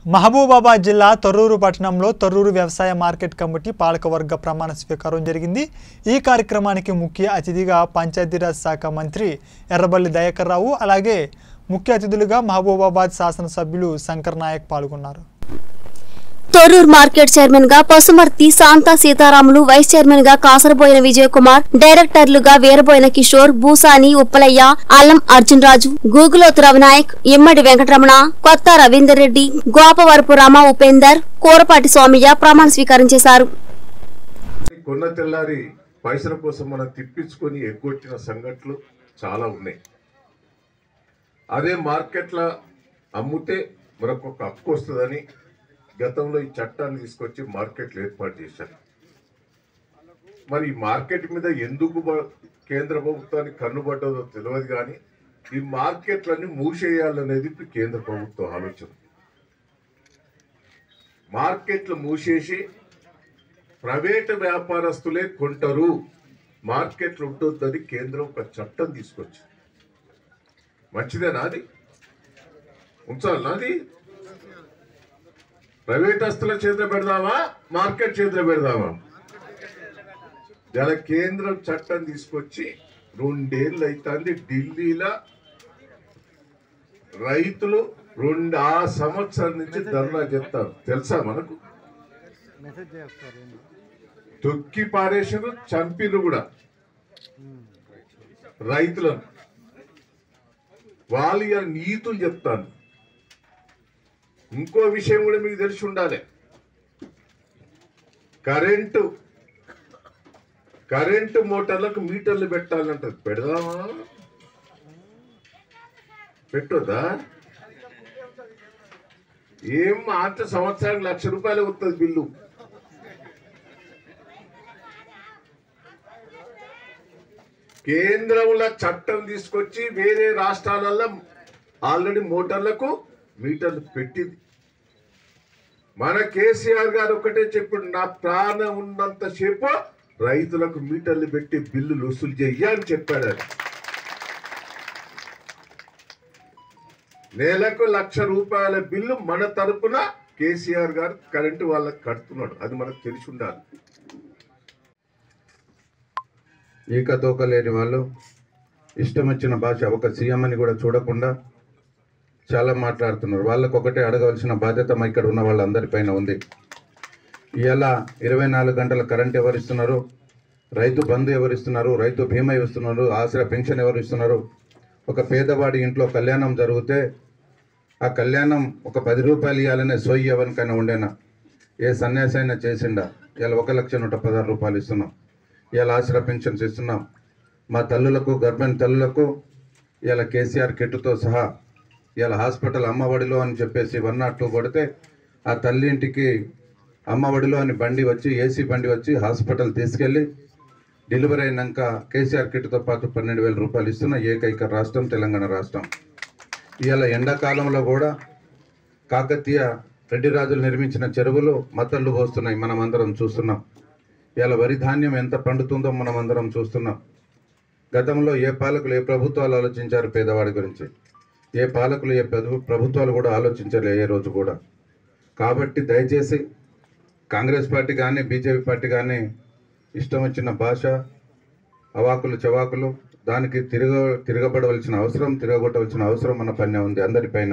మహబూబాబాద్ జిల్లా తొర్రూరు పట్టణంలో తొర్రూరు వ్యవసాయ మార్కెట్ కమిటీ పాలకవర్గ ప్రమాణ స్వీకారం జరిగింది ఈ కార్యక్రమానికి ముఖ్య అతిథిగా పంచాయతీరాజ్ శాఖ మంత్రి ఎర్రబల్లి దయాకర్ రావు అలాగే ముఖ్య అతిథులుగా మహబూబాబాద్ శాసనసభ్యులు శంకర్ నాయక్ పాల్గొన్నారు తొర్రూరు మార్కెట్ చైర్మన్ గా పసుమర్తి శాంతా సీతారాములు వైస్ చైర్మన్ గా కాసరబోయిన విజయ్ కుమార్ డైరెక్టర్లుగా వీరబోయిన కిషోర్ భూసాని ఉప్పలయ్య అల్లం అర్జున్ రాజు గూగులోతు రవినాయక్ ఇమ్మడి వెంకటరమణ కొత్త రవీందర్ రెడ్డి గోపవరపు రామ ఉపేందర్ కూరపాటి స్వామియ్య ప్రమాణ స్వీకారం చేశారు కొన్న తెల్లారి పైసల కోసం మనం తిప్పించుకొని ఎగ్గొట్టిన సంఘటనలు చాలా ఉన్నాయి అదే మార్కెట్లో అమ్ముతే మనకు ఒక హక్కు వస్తుందని గతంలో ఈ చట్టాన్ని తీసుకొచ్చి మార్కెట్లు ఏర్పాటు చేశారు మరి ఈ మార్కెట్ మీద ఎందుకు బ- కేంద్ర ప్రభుత్వానికి కన్నుబడ్డదో తెలియదు కానీ ఈ మార్కెట్లన్నీ మూసేయాలనేది ఇప్పుడు కేంద్ర ప్రభుత్వం ఆలోచన మార్కెట్లు మూసేసి ప్రైవేటు వ్యాపారస్తులే కొంటారు మార్కెట్లు ఉంటుందని కేంద్రం ఒక చట్టం తీసుకొచ్చి మంచిదేనా అది ఉంచాలనా అది ప్రైవేట్ ఆస్తుల చేతిలో పెడదామా మార్కెట్ చేతిలో పెడదామా ఇలా కేంద్రం చట్టం తీసుకొచ్చి రెండేళ్ళు అవుతుంది ఢిల్లీలో రైతులు రెండు ఆ సంవత్సరం నుంచి ధర్నా చెప్తారు తెలుసా మనకు తొక్కి పారేసారు చంపిరు కూడా రైతులను వాళ్ళు ఇక నీతులు చెప్తాను ఇంకో విషయం కూడా మీకు తెలిసి ఉండాలి కరెంటు కరెంటు మోటార్లకు మీటర్లు పెట్టాలంటది పెడదామా పెట్టొద్దా ఏం అంత సంవత్సరానికి లక్ష రూపాయలు వస్తుంది బిల్లు కేంద్రంలో చట్టం తీసుకొచ్చి వేరే రాష్ట్రాలలో ఆల్రెడీ మోటార్లకు మీటర్లు పెట్టింది మన కేసీఆర్ గారు ఒకటే చెప్పాడు నా ప్రాణం ఉన్నంత సేపు రైతులకు మీటర్లు పెట్టి బిల్లులు వసూలు చెయ్య అని చెప్పాడు ఆయన. నెలకు లక్ష రూపాయల బిల్లు మన తరపున కేసీఆర్ గారు కరెంటు వాళ్ళకి కడుతున్నాడు అది మనకు తెలిసి ఉండాలి ఈకతోక లేని వాళ్ళు ఇష్టం వచ్చిన భాష ఒక సీఎం అని కూడా చూడకుండా చాలా మాట్లాడుతున్నారు వాళ్ళకు ఒకటే అడగవలసిన బాధ్యత మా ఇక్కడ ఉన్న వాళ్ళందరిపైన ఉంది ఇవాళ ఇరవై నాలుగు గంటల కరెంట్ ఎవరు ఇస్తున్నారు రైతు బంధు ఎవరు ఇస్తున్నారు రైతు బీమా ఇస్తున్నారు ఆసరా పెన్షన్ ఎవరు ఇస్తున్నారు ఒక పేదవాడి ఇంట్లో కళ్యాణం జరిగితే ఆ కళ్యాణం ఒక పది రూపాయలు ఇవ్వాలనే సొయ్యి ఎవరికైనా ఉండేనా ఏ సన్యాసి అయినా చేసిండా ఇవాళ ఒక లక్ష నూట పదహారు రూపాయలు ఇస్తున్నాం ఇవాళ ఆసరా పెన్షన్స్ ఇస్తున్నాం మా తల్లులకు గర్భిణీ తల్లులకు ఇవాళ కేసీఆర్ కిట్టుతో సహా ఇవాళ హాస్పిటల్ అమ్మఒడిలో అని చెప్పేసి వన్ నాట్ టూ కొడితే ఆ తల్లి ఇంటికి అమ్మఒడిలో అని బండి వచ్చి ఏసీ బండి వచ్చి హాస్పిటల్ తీసుకెళ్ళి డెలివరీ అయినాక కేసీఆర్ కిట్తో పాటు పన్నెండు వేల రూపాయలు ఇస్తున్న ఏకైక రాష్ట్రం తెలంగాణ రాష్ట్రం ఇవాళ ఎండాకాలంలో కూడా కాకతీయ రెడ్డి రాజులు నిర్మించిన చెరువులు మత్తళ్ళు పోస్తున్నాయి మనం అందరం చూస్తున్నాం ఇవాళ వరి ధాన్యం ఎంత పండుతుందో మనం అందరం చూస్తున్నాం గతంలో ఏ పాలకులు ఏ ప్రభుత్వాలు ఆలోచించారు పేదవాడి గురించి ఏ పాలకులు ఏ ప్రభు- ప్రభుత్వాలు కూడా ఆలోచించలే ఏ రోజు కూడా కాబట్టి దయచేసి కాంగ్రెస్ పార్టీ కానీ బీజేపీ పార్టీ కానీ ఇష్టం వచ్చిన భాష అవాకులు చవాకులు దానికి తిరగ తిరగబడవలసిన అవసరం తిరగగొట్టవలసిన అవసరం మన పైన ఉంది అందరిపైన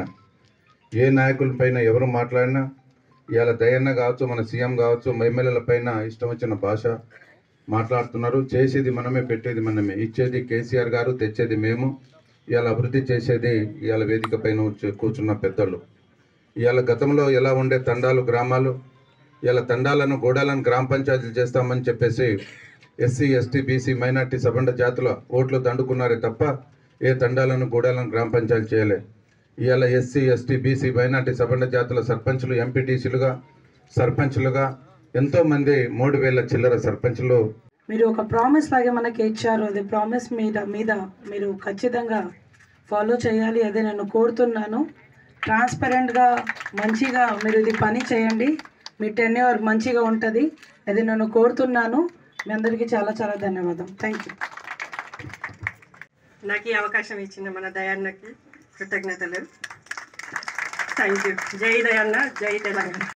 ఏ నాయకుల పైన ఎవరు మాట్లాడినా ఇవాళ దయన్న కావచ్చు మన సీఎం కావచ్చు ఎమ్మెల్యేల పైన ఇష్టం వచ్చిన భాష మాట్లాడుతున్నారు చేసేది మనమే పెట్టేది మనమే ఇచ్చేది కేసీఆర్ గారు తెచ్చేది మేము ఇవాళ అభివృద్ధి చేసేది ఇవాళ వేదిక పైన వచ్చి- కూర్చున్న పెద్దలు ఇవాళ గతంలో ఎలా ఉండే తండాలు గ్రామాలు ఇవాళ తండాలను గోడాలను గ్రామ పంచాయతీలు చేస్తామని చెప్పేసి ఎస్సీ ఎస్టీ బీసీ మైనార్టీ సబండ జాతుల ఓట్లు దండుకున్నారే తప్ప ఏ తండాలను గోడాలను గ్రామ పంచాయతీ చేయలే ఇవాళ ఎస్సీ ఎస్టీ బీసీ మైనార్టీ సబండ జాతుల సర్పంచులు ఎంపీటీసీలుగా సర్పంచులుగా ఎంతో మంది మూడు వేల చిల్లర సర్పంచులు మీరు ఒక ప్రామిస్ లాగే మనకి ఇచ్చారు అది ప్రామిస్ మీద మీద మీరు ఖచ్చితంగా ఫాలో చేయాలి అదే నేను కోరుతున్నాను ట్రాన్స్పరెంట్గా మంచిగా మీరు ఇది పని చేయండి మీ టెన్యూర్ మంచిగా ఉంటుంది అది నేను కోరుతున్నాను మీ అందరికీ చాలా చాలా ధన్యవాదం థ్యాంక్ యూ నాకు ఈ అవకాశం ఇచ్చిన మన దయాన్నకి కృతజ్ఞతలు థ్యాంక్ యూ జై దయన్న జై తెలంగాణ